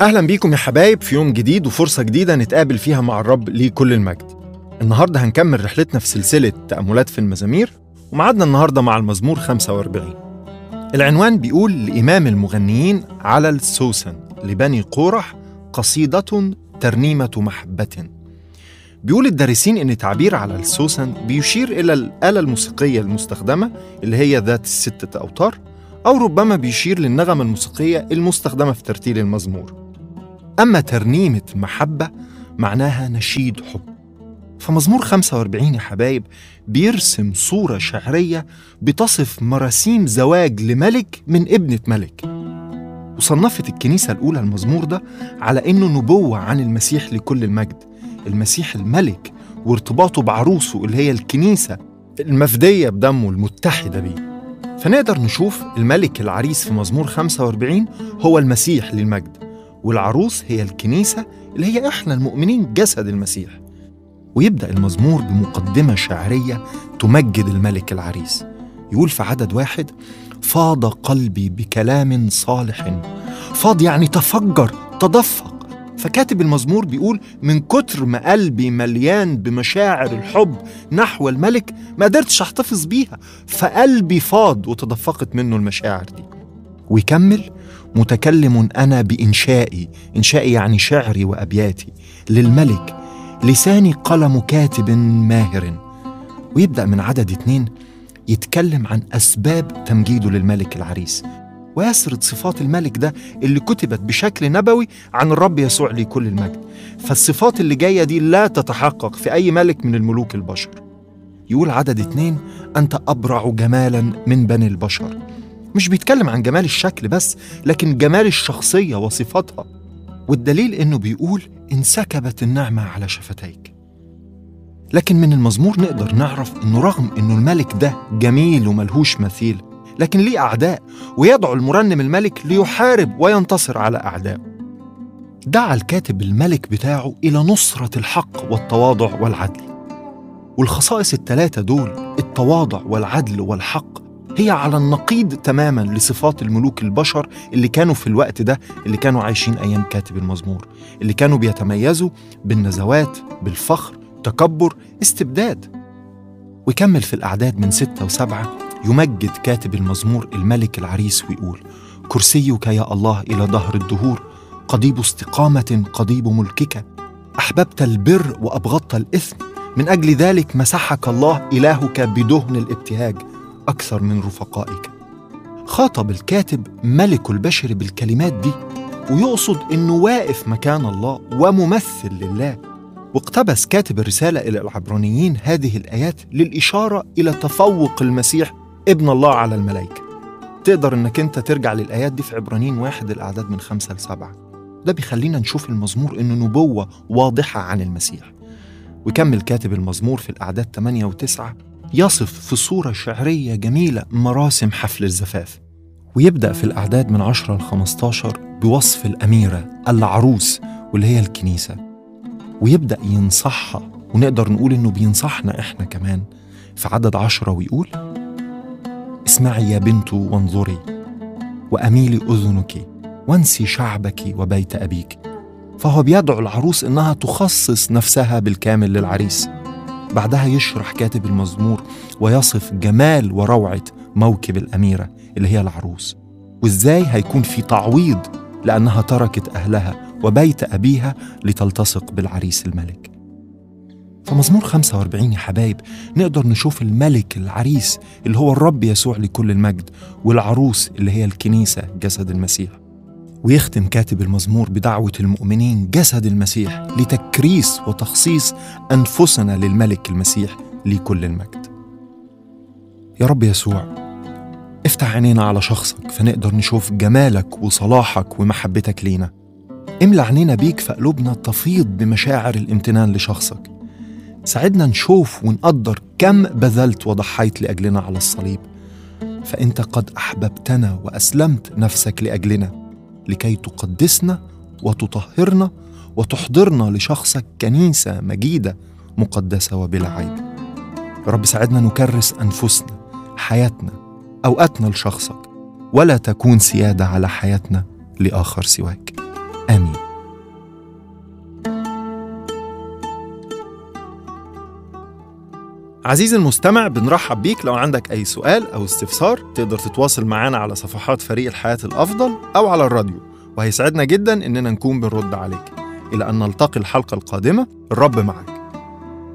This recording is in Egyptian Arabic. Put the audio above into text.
أهلا بيكم يا حبايب في يوم جديد وفرصة جديدة نتقابل فيها مع الرب ليه كل المجد النهاردة هنكمل رحلتنا في سلسلة تأملات في المزامير ومعادنا النهاردة مع المزمور 45 العنوان بيقول لإمام المغنيين على السوسن لبني قورح قصيدة ترنيمة محبة بيقول الدارسين إن تعبير على السوسن بيشير إلى الآلة الموسيقية المستخدمة اللي هي ذات الستة أوتار أو ربما بيشير للنغمة الموسيقية المستخدمة في ترتيل المزمور أما ترنيمة محبة معناها نشيد حب فمزمور 45 يا حبايب بيرسم صورة شعرية بتصف مراسيم زواج لملك من ابنة ملك وصنفت الكنيسة الأولى المزمور ده على إنه نبوة عن المسيح لكل المجد المسيح الملك وارتباطه بعروسه اللي هي الكنيسة المفدية بدمه المتحدة بيه فنقدر نشوف الملك العريس في مزمور 45 هو المسيح للمجد والعروس هي الكنيسة اللي هي إحنا المؤمنين جسد المسيح ويبدأ المزمور بمقدمة شعرية تمجد الملك العريس يقول في عدد واحد فاض قلبي بكلام صالح فاض يعني تفجر تدفق فكاتب المزمور بيقول من كتر ما قلبي مليان بمشاعر الحب نحو الملك ما قدرتش احتفظ بيها فقلبي فاض وتدفقت منه المشاعر دي ويكمل متكلم انا بانشائي انشائي يعني شعري وابياتي للملك لساني قلم كاتب ماهر ويبدا من عدد اتنين يتكلم عن اسباب تمجيده للملك العريس ويسرد صفات الملك ده اللي كتبت بشكل نبوي عن الرب يسوع ليه كل المجد فالصفات اللي جاية دي لا تتحقق في أي ملك من الملوك البشر يقول عدد اتنين أنت أبرع جمالا من بني البشر مش بيتكلم عن جمال الشكل بس لكن جمال الشخصية وصفاتها والدليل إنه بيقول انسكبت النعمة على شفتيك لكن من المزمور نقدر نعرف إنه رغم إنه الملك ده جميل وملهوش مثيل لكن ليه أعداء ويدعو المرنم الملك ليحارب وينتصر على أعدائه دعا الكاتب الملك بتاعه إلى نصرة الحق والتواضع والعدل والخصائص الثلاثة دول التواضع والعدل والحق هي على النقيض تماما لصفات الملوك البشر اللي كانوا في الوقت ده اللي كانوا عايشين أيام كاتب المزمور اللي كانوا بيتميزوا بالنزوات بالفخر تكبر استبداد ويكمل في الأعداد من ستة وسبعة يمجد كاتب المزمور الملك العريس ويقول كرسيك يا الله إلى ظهر الدهور قضيب استقامة قضيب ملكك أحببت البر وأبغضت الإثم من أجل ذلك مسحك الله إلهك بدهن الابتهاج أكثر من رفقائك خاطب الكاتب ملك البشر بالكلمات دي ويقصد إنه واقف مكان الله وممثل لله واقتبس كاتب الرسالة إلى العبرانيين هذه الآيات للإشارة إلى تفوق المسيح ابن الله على الملائكة تقدر انك انت ترجع للآيات دي في عبرانيين واحد الأعداد من خمسة لسبعة ده بيخلينا نشوف المزمور إنه نبوة واضحة عن المسيح ويكمل كاتب المزمور في الأعداد 8 و9 يصف في صورة شعرية جميلة مراسم حفل الزفاف ويبدأ في الأعداد من 10 ل 15 بوصف الأميرة العروس واللي هي الكنيسة ويبدأ ينصحها ونقدر نقول إنه بينصحنا إحنا كمان في عدد عشرة ويقول اسمعي يا بنت وانظري واميلي اذنك وانسي شعبك وبيت ابيك فهو بيدعو العروس انها تخصص نفسها بالكامل للعريس بعدها يشرح كاتب المزمور ويصف جمال وروعه موكب الاميره اللي هي العروس وازاي هيكون في تعويض لانها تركت اهلها وبيت ابيها لتلتصق بالعريس الملك فمزمور 45 يا حبايب نقدر نشوف الملك العريس اللي هو الرب يسوع لكل المجد والعروس اللي هي الكنيسة جسد المسيح ويختم كاتب المزمور بدعوة المؤمنين جسد المسيح لتكريس وتخصيص أنفسنا للملك المسيح لكل المجد يا رب يسوع افتح عينينا على شخصك فنقدر نشوف جمالك وصلاحك ومحبتك لينا املى عينينا بيك فقلوبنا تفيض بمشاعر الامتنان لشخصك ساعدنا نشوف ونقدر كم بذلت وضحيت لاجلنا على الصليب فانت قد احببتنا واسلمت نفسك لاجلنا لكي تقدسنا وتطهرنا وتحضرنا لشخصك كنيسه مجيده مقدسه وبلا عيب رب ساعدنا نكرس انفسنا حياتنا اوقاتنا لشخصك ولا تكون سياده على حياتنا لاخر سواك آمين عزيزي المستمع بنرحب بيك لو عندك أي سؤال أو استفسار تقدر تتواصل معنا على صفحات فريق الحياة الأفضل أو على الراديو وهيسعدنا جدا إننا نكون بنرد عليك إلى أن نلتقي الحلقة القادمة الرب معك